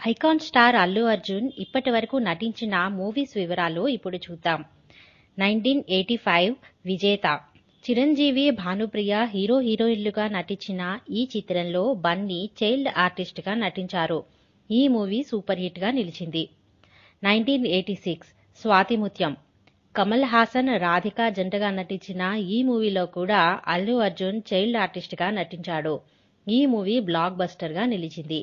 icon star Allu Arjun ఇప్పటి వరకు నటించిన మూవీస్ వివరాలు ఇప్పుడు చూద్దాం నైన్టీన్ ఎయిటీ ఫైవ్ విజేత చిరంజీవి భానుప్రియ హీరో హీరోయిన్లుగా నటించిన ఈ చిత్రంలో బన్నీ చైల్డ్ ఆర్టిస్ట్గా నటించారు ఈ మూవీ సూపర్ హిట్గా నిలిచింది nineteen eighty six Swathimuthyam Kamal Haasan Radhika జంటగా నటించిన ఈ మూవీలో కూడా అల్లు అర్జున్ చైల్డ్ ఆర్టిస్ట్గా నటించాడు ఈ మూవీ బ్లాక్ బస్టర్గా నిలిచింది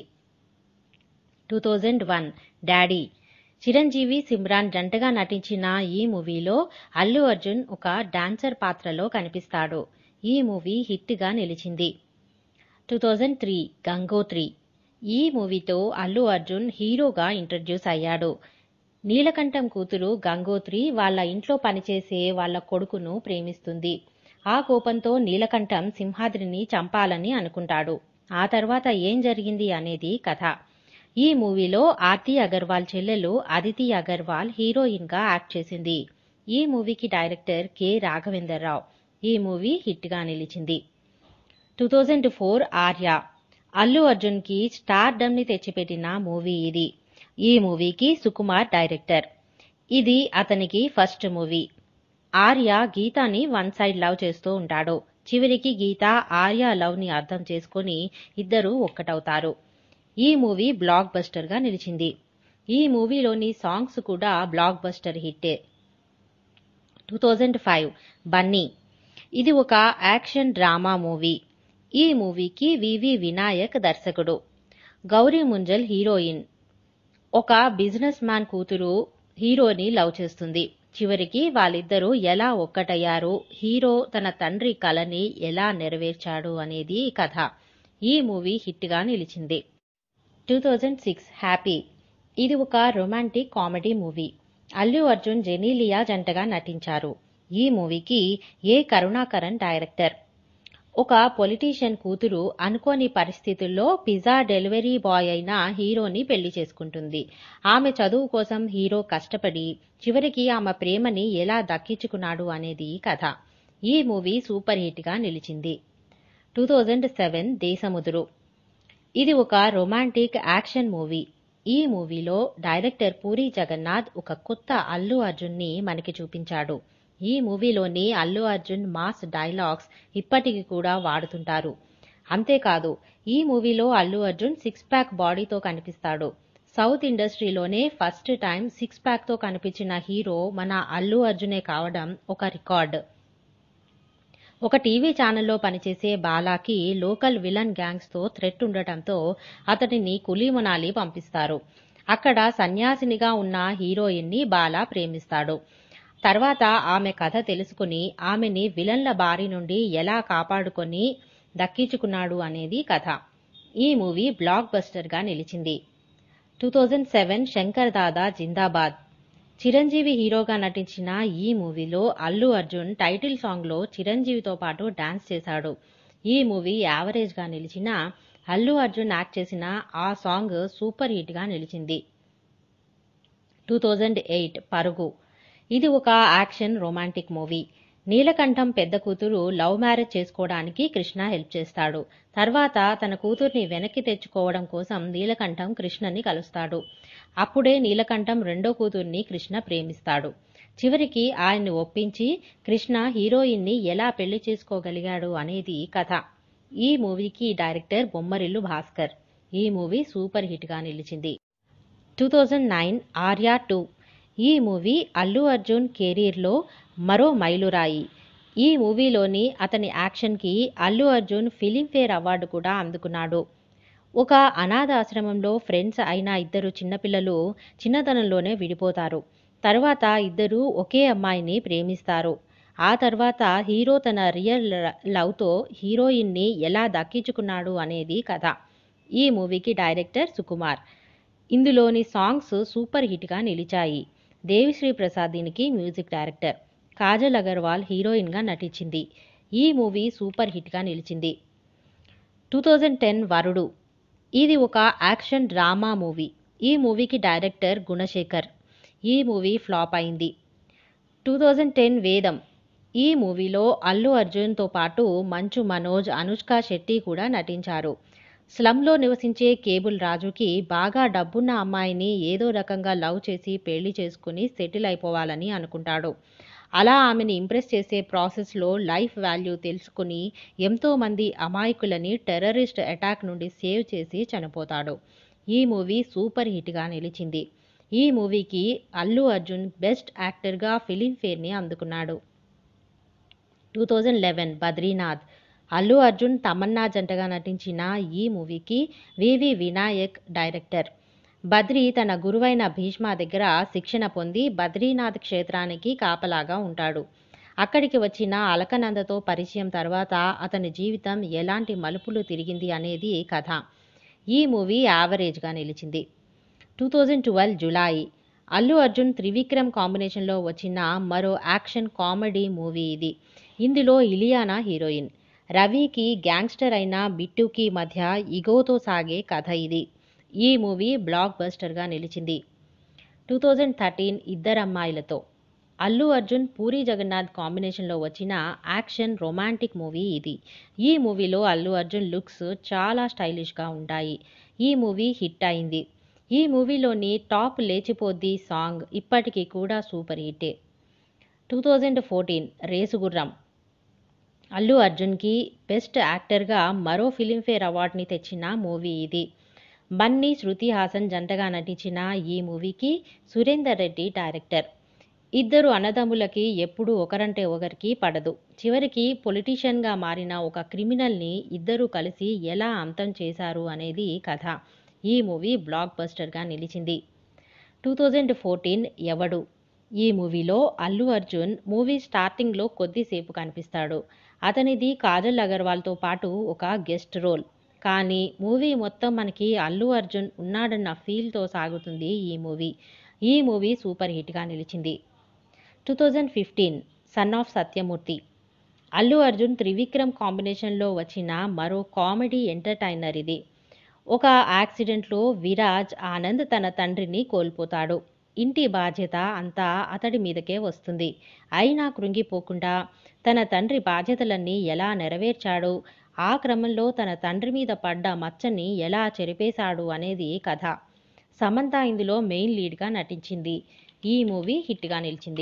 two thousand one daddy Chiranjeevi Simran జంటగా నటించిన ఈ మూవీలో అల్లు అర్జున్ ఒక డాన్సర్ పాత్రలో కనిపిస్తాడు ఈ మూవీ హిట్గా నిలిచింది టూ థౌజండ్ త్రీ గంగోత్రి ఈ మూవీతో అల్లు అర్జున్ హీరోగా ఇంట్రడ్యూస్ అయ్యాడు నీలకంఠం కూతురు గంగోత్రి వాళ్ళ ఇంట్లో పనిచేసే వాళ్ళ కొడుకును ప్రేమిస్తుంది ఆ కోపంతో నీలకంఠం సింహాద్రిని చంపాలని అనుకుంటాడు ఆ తర్వాత ఏం జరిగింది అనేది కథ ఈ మూవీలో ఆర్తి అగర్వాల్ చెల్లెలు అదితి అగర్వాల్ హీరోయిన్గా యాక్ట్ చేసింది ఈ మూవీకి డైరెక్టర్ కె రాఘవేందర్ రావు ఈ మూవీ హిట్గా నిలిచింది two thousand four Arya Allu అర్జున్కి స్టార్డమ్ని తెచ్చిపెట్టిన మూవీ ఇది ఈ మూవీకి సుకుమార్ డైరెక్టర్ ఇది అతనికి ఫస్ట్ మూవీ ఆర్య గీతాని వన్ సైడ్ లవ్ చేస్తూ ఉంటాడు చివరికి గీత ఆర్య లవ్ని అర్థం చేసుకొని ఇద్దరు ఒక్కటవుతారు ఈ మూవీ బ్లాక్ బస్టర్గా నిలిచింది ఈ మూవీలోని సాంగ్స్ కూడా బ్లాక్ బస్టర్ హిట్టే టూ థౌజండ్ ఫైవ్ బన్నీ ఇది ఒక యాక్షన్ డ్రామా మూవీ ఈ మూవీకి వివి వినాయక్ దర్శకుడు గౌరీ ముంజల్ హీరోయిన్ ఒక బిజినెస్ మ్యాన్ కూతురు హీరోని లవ్ చేస్తుంది చివరికి వాళ్ళిద్దరూ ఎలా ఒక్కటయ్యారు హీరో తన తండ్రి కలని ఎలా నెరవేర్చాడు అనేది కథ ఈ మూవీ హిట్గా నిలిచింది టూ థౌజండ్ సిక్స్ హ్యాపీ ఇది ఒక romantic comedy movie Allu Arjun Genelia జంటగా నటించారు ఈ మూవీకి ఏ కరుణాకరన్ డైరెక్టర్ ఒక పొలిటీషియన్ కూతురు అనుకోని పరిస్థితుల్లో పిజ్జా డెలివరీ బాయ్ అయిన హీరోని పెళ్లి చేసుకుంటుంది ఆమె చదువు కోసం హీరో కష్టపడి చివరికి ఆమె ప్రేమని ఎలా దక్కించుకున్నాడు అనేది కథ ఈ మూవీ సూపర్ హిట్గా నిలిచింది టూ థౌజండ్ సెవెన్ దేశముదురు ఇది ఒక రొమాంటిక్ యాక్షన్ మూవీ ఈ మూవీలో డైరెక్టర్ పూరి జగన్నాథ్ ఒక కొత్త అల్లు అర్జున్ని మనకి చూపించాడు ఈ మూవీలోని అల్లు అర్జున్ మాస్ డైలాగ్స్ ఇప్పటికి కూడా వాడుతుంటారు అంతేకాదు ఈ మూవీలో అల్లు అర్జున్ సిక్స్ ప్యాక్ బాడీతో కనిపిస్తాడు సౌత్ ఇండస్ట్రీలోనే ఫస్ట్ టైం సిక్స్ ప్యాక్తో కనిపించిన హీరో మన అల్లు అర్జునే కావడం ఒక రికార్డ్ ఒక టీవీ ఛానల్లో పనిచేసే బాలాకి లోకల్ విలన్ గ్యాంగ్స్తో థ్రెట్ ఉండటంతో అతడిని కులీమనాలి పంపిస్తారు అక్కడ సన్యాసినిగా ఉన్న హీరోయిన్ని బాలా ప్రేమిస్తాడు తర్వాత ఆమె కథ తెలుసుకుని ఆమెని విలన్ల బారి నుండి ఎలా కాపాడుకొని దక్కించుకున్నాడు అనేది కథ ఈ మూవీ బ్లాక్ బస్టర్గా నిలిచింది two thousand seven Shankar Dada Zindabad Chiranjeevi హీరోగా నటించిన ఈ మూవీలో అల్లు అర్జున్ టైటిల్ సాంగ్లో చిరంజీవితో పాటు డాన్స్ చేశాడు ఈ మూవీ యావరేజ్గా నిలిచిన అల్లు అర్జున్ యాక్ట్ చేసిన ఆ సాంగ్ సూపర్ హిట్గా నిలిచింది టూ థౌజండ్ ఎయిట్ పరుగు ఇది ఒక యాక్షన్ రొమాంటిక్ మూవీ నీలకంఠం పెద్ద కూతురు లవ్ మ్యారేజ్ చేసుకోవడానికి కృష్ణ హెల్ప్ చేస్తాడు తర్వాత తన కూతుర్ని వెనక్కి తెచ్చుకోవడం కోసం నీలకంఠం కృష్ణని కలుస్తాడు అప్పుడే నీలకంఠం రెండో కూతుర్ని కృష్ణ ప్రేమిస్తాడు చివరికి ఆయన్ని ఒప్పించి కృష్ణ హీరోయిన్ని ఎలా పెళ్లి చేసుకోగలిగాడు అనేది కథ ఈ మూవీకి డైరెక్టర్ బొమ్మరిల్లు భాస్కర్ ఈ మూవీ సూపర్ హిట్గా నిలిచింది two thousand nine Arya two ఈ మూవీ అల్లు అర్జున్ కెరీర్లో మరో మైలురాయి ఈ మూవీలోని అతని యాక్షన్కి అల్లు అర్జున్ ఫిలింఫేర్ అవార్డు కూడా అందుకున్నాడు ఒక అనాథాశ్రమంలో ఫ్రెండ్స్ అయిన ఇద్దరు చిన్నపిల్లలు చిన్నతనంలోనే విడిపోతారు తర్వాత ఇద్దరు ఒకే అమ్మాయిని ప్రేమిస్తారు ఆ తర్వాత హీరో తన రియల్ లవ్తో హీరోయిన్ని ఎలా దక్కించుకున్నాడు అనేది కథ ఈ మూవీకి డైరెక్టర్ సుకుమార్ ఇందులోని సాంగ్స్ సూపర్ హిట్గా నిలిచాయి దేవిశ్రీ ప్రసాద్ దీనికి మ్యూజిక్ డైరెక్టర్ కాజల్ అగర్వాల్ హీరోయిన్గా నటించింది ఈ మూవీ సూపర్ హిట్గా నిలిచింది టూ థౌజండ్ టెన్ వరుడు ఇది ఒక యాక్షన్ డ్రామా మూవీ ఈ మూవీకి డైరెక్టర్ గుణశేఖర్ ఈ మూవీ ఫ్లాప్ అయింది టూ థౌజండ్ టెన్ వేదం ఈ మూవీలో అల్లు అర్జున్తో పాటు మంచు మనోజ్ అనుష్క శెట్టి కూడా నటించారు స్లమ్లో నివసించే కేబుల్ రాజుకి బాగా డబ్బున్న అమ్మాయిని ఏదో రకంగా లవ్ చేసి పెళ్లి చేసుకుని సెటిల్ అయిపోవాలని అనుకుంటాడు అలా ఆమెని ఇంప్రెస్ చేసే ప్రాసెస్లో లైఫ్ వాల్యూ తెలుసుకుని ఎంతోమంది అమాయకులని టెర్రరిస్ట్ అటాక్ నుండి సేవ్ చేసి చనిపోతాడు ఈ మూవీ సూపర్ హిట్గా నిలిచింది ఈ మూవీకి అల్లు అర్జున్ బెస్ట్ యాక్టర్గా ఫిలింఫేర్ని అందుకున్నాడు two thousand eleven Badrinath Allu Arjun Tamannaah జంటగా నటించిన ఈ మూవీకి వివి వినాయక్ డైరెక్టర్ బద్రి తన గురువైన భీష్మ దగ్గర శిక్షణ పొంది బద్రీనాథ్ క్షేత్రానికి కాపలాగా ఉంటాడు అక్కడికి వచ్చిన అలకనందతో పరిచయం తర్వాత అతని జీవితం ఎలాంటి మలుపులు తిరిగింది అనేది కథ ఈ మూవీ యావరేజ్గా నిలిచింది two thousand twelve Julayi Allu Arjun Trivikram కాంబినేషన్లో వచ్చిన మరో యాక్షన్ కామెడీ మూవీ ఇది ఇందులో ఇలియానా హీరోయిన్ రవికి గ్యాంగ్స్టర్ అయిన బిట్టుకి మధ్య ఇగోతో సాగే కథ ఇది ఈ మూవీ బ్లాక్ బస్టర్గా నిలిచింది two thousand thirteen Iddarammayilatho Allu Arjun Puri Jagannadh కాంబినేషన్లో వచ్చిన యాక్షన్ రొమాంటిక్ మూవీ ఇది ఈ మూవీలో అల్లు అర్జున్ లుక్స్ చాలా స్టైలిష్గా ఉంటాయి ఈ మూవీ హిట్ అయింది ఈ మూవీలోని టాప్ లేచిపోద్ది సాంగ్ ఇప్పటికీ కూడా సూపర్ హిట్టే two thousand fourteen Race Gurram Allu అర్జున్కి బెస్ట్ యాక్టర్గా మరో ఫిలింఫేర్ అవార్డుని తెచ్చిన మూవీ ఇది బన్నీ శృతి హాసన్ జంటగా నటించిన ఈ మూవీకి సురేందర్ రెడ్డి డైరెక్టర్ ఇద్దరు అన్నదమ్ములకి ఎప్పుడూ ఒకరంటే ఒకరికి పడదు చివరికి పొలిటీషియన్గా మారిన ఒక క్రిమినల్ని ఇద్దరూ కలిసి ఎలా అంతం చేశారు అనేది కథ ఈ మూవీ బ్లాక్ బస్టర్గా నిలిచింది టూ థౌజండ్ ఫోర్టీన్ ఎవడు ఈ మూవీలో అల్లు అర్జున్ మూవీ స్టార్టింగ్లో కొద్దిసేపు కనిపిస్తాడు అతనిది కాజల్ అగర్వాల్తో పాటు ఒక గెస్ట్ రోల్ కానీ మూవీ మొత్తం మనకి అల్లు అర్జున్ ఉన్నాడన్న ఫీల్తో సాగుతుంది ఈ మూవీ ఈ మూవీ సూపర్ హిట్గా నిలిచింది two thousand fifteen son of Satyamurthy Allu Arjun Trivikram కాంబినేషన్లో వచ్చిన మరో కామెడీ ఎంటర్టైనర్ ఇది ఒక యాక్సిడెంట్లో విరాజ్ ఆనంద్ తన తండ్రిని కోల్పోతాడు ఇంటి బాధ్యత అంతా అతడి మీదకే వస్తుంది అయినా కృంగిపోకుండా తన తండ్రి బాధ్యతలన్నీ ఎలా నెరవేర్చాడు ఆ క్రమంలో తన తండ్రి మీద పడ్డ మచ్చని ఎలా చెరిపేశాడు అనేది కథ సమంత ఇందులో మెయిన్ లీడ్గా నటించింది ఈ మూవీ హిట్గా నిలిచింది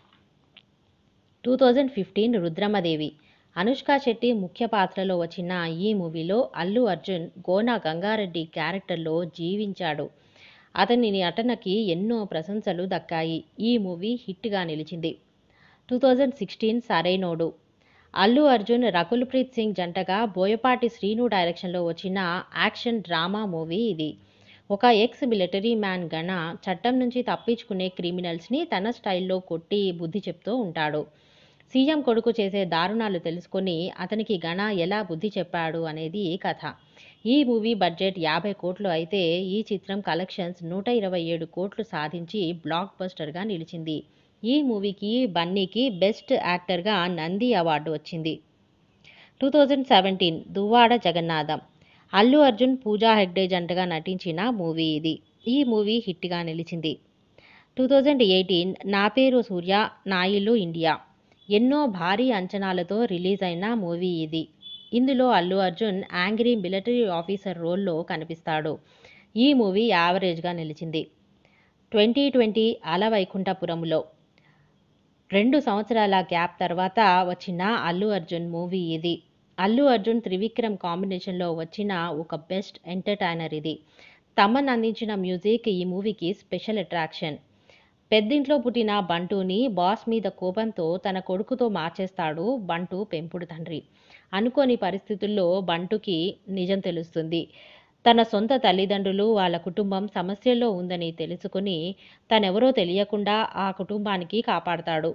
two thousand fifteen Rudramadevi Anushka Shetty ముఖ్య పాత్రలో వచ్చిన ఈ మూవీలో అల్లు అర్జున్ గోనా గంగారెడ్డి క్యారెక్టర్లో జీవించాడు అతని నటనకి ఎన్నో ప్రశంసలు దక్కాయి ఈ మూవీ హిట్గా నిలిచింది two thousand sixteen Sarrainodu Allu Arjun Rakul Preet Singh జంటగా బోయపాటి శ్రీను డైరెక్షన్లో వచ్చిన యాక్షన్ డ్రామా మూవీ ఇది ఒక ఎక్స్ మిలిటరీ మ్యాన్ గణ చట్టం నుంచి తప్పించుకునే క్రిమినల్స్ని తన స్టైల్లో కొట్టి బుద్ధి చెప్తూ ఉంటాడు సీఎం కొడుకు చేసే దారుణాలు తెలుసుకొని అతనికి గణ ఎలా బుద్ధి చెప్పాడు అనేది కథ ఈ మూవీ బడ్జెట్ యాభై కోట్లు అయితే ఈ చిత్రం కలెక్షన్స్ నూట ఇరవై ఏడు కోట్లు సాధించి బ్లాక్ బస్టర్గా నిలిచింది ఈ మూవీకి బన్నీకి బెస్ట్ యాక్టర్గా నంది అవార్డు వచ్చింది two thousand seventeen Duvvada Jagannadham Allu Arjun Pooja Hegde జంటగా నటించిన మూవీ ఇది ఈ మూవీ హిట్గా నిలిచింది టూ థౌజండ్ ఎయిటీన్ నా పేరు సూర్య నా ఇల్లు ఇండియా ఎన్నో భారీ అంచనాలతో రిలీజ్ అయిన మూవీ ఇది ఇందులో Allu Arjun angry military officer రోల్లో కనిపిస్తాడు ఈ మూవీ యావరేజ్గా నిలిచింది ట్వంటీ ట్వంటీ అలవైకుంఠపురంలో రెండు సంవత్సరాల గ్యాప్ తర్వాత వచ్చిన అల్లు అర్జున్ మూవీ ఇది అల్లు అర్జున్ త్రివిక్రమ్ కాంబినేషన్లో వచ్చిన ఒక బెస్ట్ ఎంటర్టైనర్ ఇది తమన్ అందించిన మ్యూజిక్ ఈ మూవీకి స్పెషల్ అట్రాక్షన్ పెద్దింట్లో పుట్టిన బంటుని బాస్ మీద కోపంతో తన కొడుకుతో మార్చేస్తాడు బంటు పెంపుడు తండ్రి అనుకోని పరిస్థితుల్లో బంటుకి నిజం తెలుస్తుంది తన సొంత తల్లిదండ్రులు వాళ్ళ కుటుంబం సమస్యల్లో ఉందని తెలుసుకుని తనెవరో తెలియకుండా ఆ కుటుంబానికి కాపాడతాడు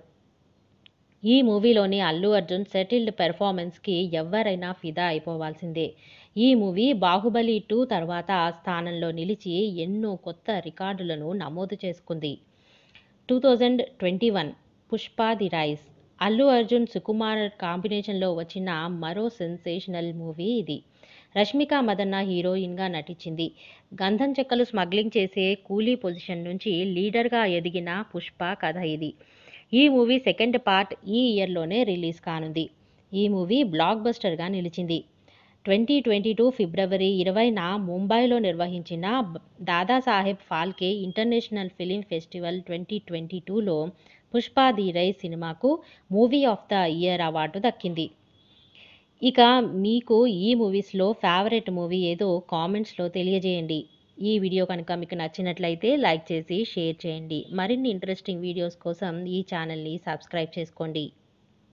ఈ మూవీలోని అల్లు అర్జున్ సెటిల్డ్ పెర్ఫార్మెన్స్కి ఎవరైనా ఫిదా అయిపోవాల్సిందే ఈ మూవీ బాహుబలి టూ తర్వాత స్థానంలో నిలిచి ఎన్నో కొత్త రికార్డులను నమోదు చేసుకుంది two thousand twenty one Pushpa the rise Allu Arjun Sukumar కాంబినేషన్లో వచ్చిన మరో సెన్సేషనల్ మూవీ ఇది రష్మిక మదన్న హీరోయిన్గా నటించింది గంధం చెక్కలు స్మగ్లింగ్ చేసే కూలీ పొజిషన్ నుంచి లీడర్గా ఎదిగిన పుష్ప కథ ఇది ఈ మూవీ సెకండ్ పార్ట్ ఈ ఇయర్లోనే రిలీజ్ కానుంది ఈ మూవీ బ్లాక్ బస్టర్గా నిలిచింది ట్వంటీ ట్వంటీ టూ ఫిబ్రవరి ఇరవైన ముంబైలో నిర్వహించిన బ- Dadasaheb Phalke international film festival twenty twenty టూలో పుష్పాధీరై సినిమాకు movie of the year award దక్కింది ఇక మీకు ఈ మూవీస్లో ఫేవరెట్ మూవీ ఏదో కామెంట్స్లో తెలియజేయండి ఈ వీడియో కనుక మీకు నచ్చినట్లయితే లైక్ చేసి షేర్ చేయండి మరిన్ని ఇంట్రెస్టింగ్ వీడియోస్ కోసం ఈ ఛానల్ని సబ్స్క్రైబ్ చేసుకోండి